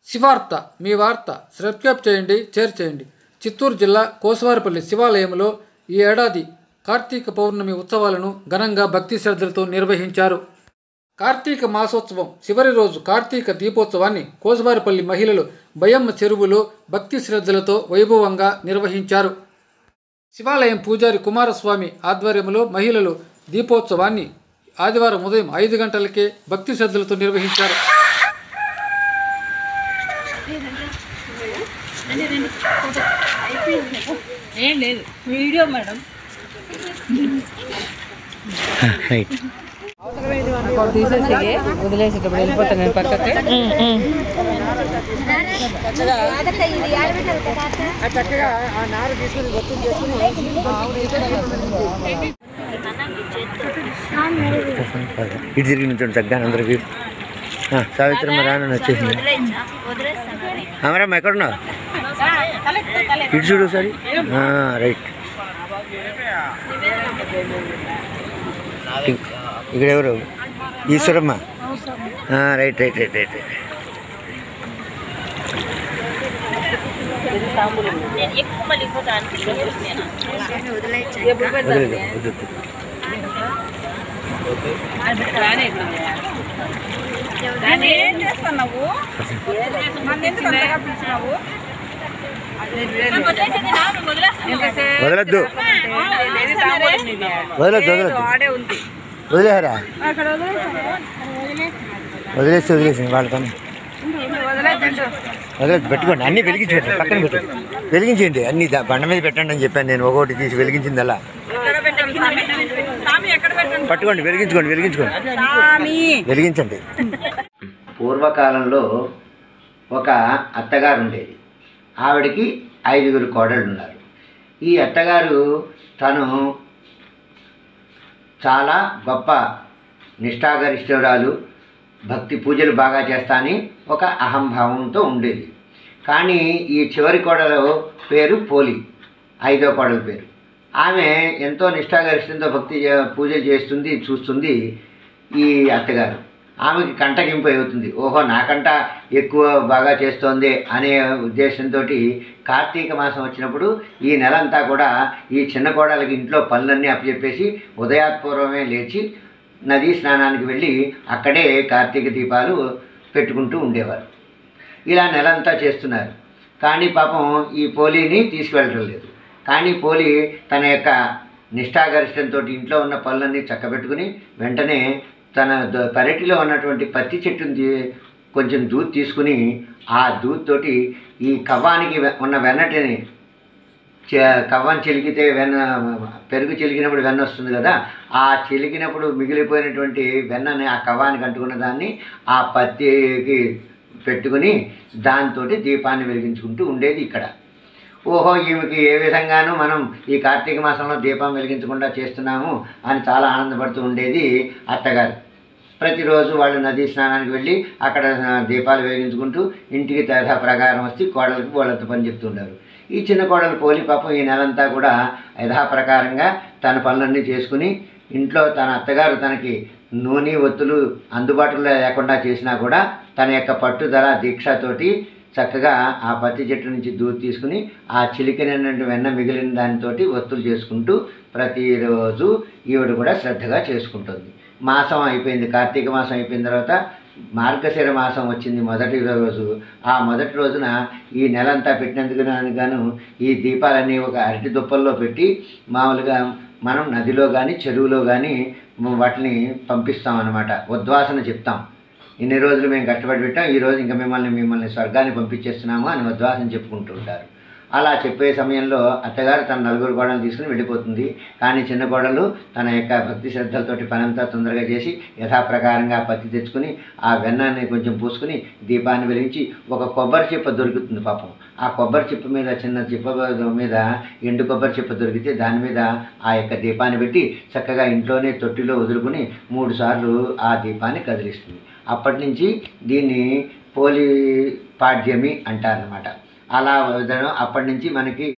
శివార్త మీ వార్త సబ్స్క్రైబ్ చేయండి షేర్ చేయండి చిత్తూరు జిల్లా కోసవారిపల్లి శివాలయంలో ఈ ఏడాది కార్తీక పౌర్ణమి ఉత్సవాలను ఘనంగా భక్తి శ్రద్ధలతో నిర్వహించారు కార్తీక మాసోత్సవం చివరి రోజు కార్తీక దీపోత్సవాన్ని కోసవారిపల్లి మహిళలు బయమ్మ చెరువులో భక్తి శ్రద్ధలతో వైభవంగా నిర్వహించారు శివాలయం పూజారి కుమారస్వామి ఆధ్వర్యంలో మహిళలు దీపోత్సవాన్ని ఆదివారం ఉదయం ఐదు గంటలకే భక్తి శ్రద్ధలతో నిర్వహించారు ఏం లేదు వీడియో మేడం తీసేసి వదిలేసి ఇప్పుడు వెళ్ళిపోతాను నేను పక్కకి ఇటు తిరిగి నుంచోండి తగ్గాను అందరికి సావిత్రమ్మ రానని వచ్చేసింది అమరమ్మ ఎక్కడున్నావు ఇటు చూడు ఒకసారి ఆ, రైట్ ఇక్- ఇక్కడ ఎవరు ఈశ్వరమ్మ ఆ, right right right right right వదిలేదు వద్దు ఏం చేస్తున్నావు మన ఎందుకు అంతగా పిలిచినావు వదలొద్దు వదలొద్దు వదలొద్దు ఆడే ఉంది వదిలేరా అక్కడ వదిలేసి వదిలేసి వాళ్ళ పని వదిలేదండు వదిలేదు పెట్టుకోండి అన్నీ వెలిగించండి పక్కన పెట్టండి వెలిగించండి అన్ని దా- బండ మీద పెట్టండి అని చెప్పాను నేను ఒకటి తీసి వెలిగించింది అలా ఎక్కడ పెట్టాం స్వామి స్వామి ఎక్కడ పెట్టాం పట్టుకోండి వెలిగించుకోండి వెలిగించుకోండి స్వామి వెలిగించండి పూర్వకాలంలో ఒక అత్తగారు ఉండేది ఆవిడకి ఐదుగురు కోడళ్ళు ఉన్నారు ఈ అత్తగారు తను చాలా గొప్ప నిష్ఠాగరిష్ఠురాలు భక్తి పూజలు బాగా చేస్తాని ఒక అహంభావంతో ఉండేది కానీ ఈ చివరి కోడలు పేరు పోలి ఐదో కోడల పేరు ఆమె ఎంతో నిష్ఠాగరిష్టంతో భక్తి చే- పూజలు చేస్తుంది చూస్తుంది ఈ అత్తగారు ఆమెకి కంటగింపు అవుతుంది ఓహో నాకంట ఎక్కువ బాగా చేస్తోంది అనే ఉద్దేశంతో కార్తీక మాసం వచ్చినప్పుడు ఈ నెలంతా కూడా ఈ చిన్న కోడలకి ఇంట్లో పనులన్నీ అప్పచెప్పేసి ఉదయాత్పూర్వమే లేచి నదీ స్నానానికి వెళ్ళి అక్కడే కార్తీక దీపాలు పెట్టుకుంటూ ఉండేవారు ఇలా నెలంతా చేస్తున్నారు కానీ పాపం ఈ పోలీని తీసుకువెళ్ళటం లేదు కానీ పోలి తన యొక్క నిష్ఠాగరిష్టంతో ఇంట్లో ఉన్న పనులన్నీ చక్కబెట్టుకుని వెంటనే తన ద- పెరటిలో ఉన్నటువంటి పత్తి చెట్టుని తీ- కొంచెం దూద్ తీసుకుని ఆ దూద్ తోటి ఈ కవ్వానికి వె- ఉన్న వెన్నటిని చ- కవ్వం చిలికితే వెన్న పెరుగు చిలికినప్పుడు వెన్న వస్తుంది కదా ఆ చిలికినప్పుడు మిగిలిపోయినటువంటి వెన్నని ఆ కవ్వానికి అంటుకున్న దాన్ని ఆ పత్తికి పెట్టుకుని దాంతో దీపాన్ని వెలిగించుకుంటూ ఉండేది ఇక్కడ ఓహో ఈమెకి ఏ విధంగానూ మనం ఈ కార్తీక మాసంలో దీపం వెలిగించకుండా చేస్తున్నాము అని చాలా ఆనందపడుతూ ఉండేది అత్తగారు ప్రతిరోజు వాళ్ళు నదీ స్నానానికి వెళ్ళి అక్కడ ఆ, దీపాలు వెలిగించుకుంటూ ఇంటికి తరహా ప్రకారం వచ్చి కోడలకు వాళ్ళతో పని చెప్తుండారు ఈ చిన్న కోడలు పోలి పాపం ఈ నెలంతా కూడా యథాప్రకారంగా తన పనులన్నీ చేసుకుని ఇంట్లో తన అత్తగారు తనకి నూనె ఒత్తులు అందుబాటులో లేకుండా చేసినా కూడా తన యొక్క పట్టుదల దీక్షతోటి చక్కగా ఆ పత్తి చెట్టు నుంచి దూరి తీసుకుని ఆ చిలికినటువంటి వెన్న మిగిలిన దానితోటి ఒత్తులు చేసుకుంటూ ప్రతిరోజు ఈవిడ కూడా శ్రద్ధగా చేసుకుంటుంది మాసం అయిపోయింది కార్తీక మాసం అయిపోయిన తర్వాత మార్గశిర మాసం వచ్చింది మొదటి రోజు ఆ మొదటి రోజున ఈ నెలంతా పెట్టినందుకు గాను ఈ దీపాలన్నీ ఒక అరటి దుప్పల్లో పెట్టి మామూలుగా మనం నదిలో కానీ చెరువులో కానీ వాటిని పంపిస్తాం అన్నమాట ఉద్వాసన చెప్తాం ఇన్ని రోజులు మేము కష్టపడి పెట్టాం ఈ రోజు ఇంకా మిమ్మల్ని మిమ్మల్ని స్వర్గాన్ని పంపించేస్తున్నాము అని ఉద్వాసన చెప్పుకుంటూ ఉంటారు అలా చెప్పే సమయంలో అత్తగారు తన నలుగురు కోడలు తీసుకుని వెళ్ళిపోతుంది కానీ చిన్న కోడలు తన యొక్క భక్తి శ్రద్ధలతోటి పనంతా తొందరగా చేసి యథాప్రకారంగా పత్తి తెచ్చుకుని ఆ వెన్నాన్ని కొంచెం పూసుకుని దీపాన్ని వెలిగించి ఒక కొబ్బరి చిప్ప దొరుకుతుంది పాపం ఆ కొబ్బరి చిప్ప మీద చిన్న చిప్ప మీద ఎండు కొబ్బరి చిప్ప దొరికితే దాని మీద ఆ యొక్క దీపాన్ని పెట్టి చక్కగా ఇంట్లోనే తొట్టిలో వదులుకుని మూడు సార్లు ఆ దీపాన్ని కదిలిస్తుంది అప్పటి నుంచి దీన్ని పోలి పాడ్యమి అంటారనమాట అలా వదలడం అప్పటి నుంచి మనకి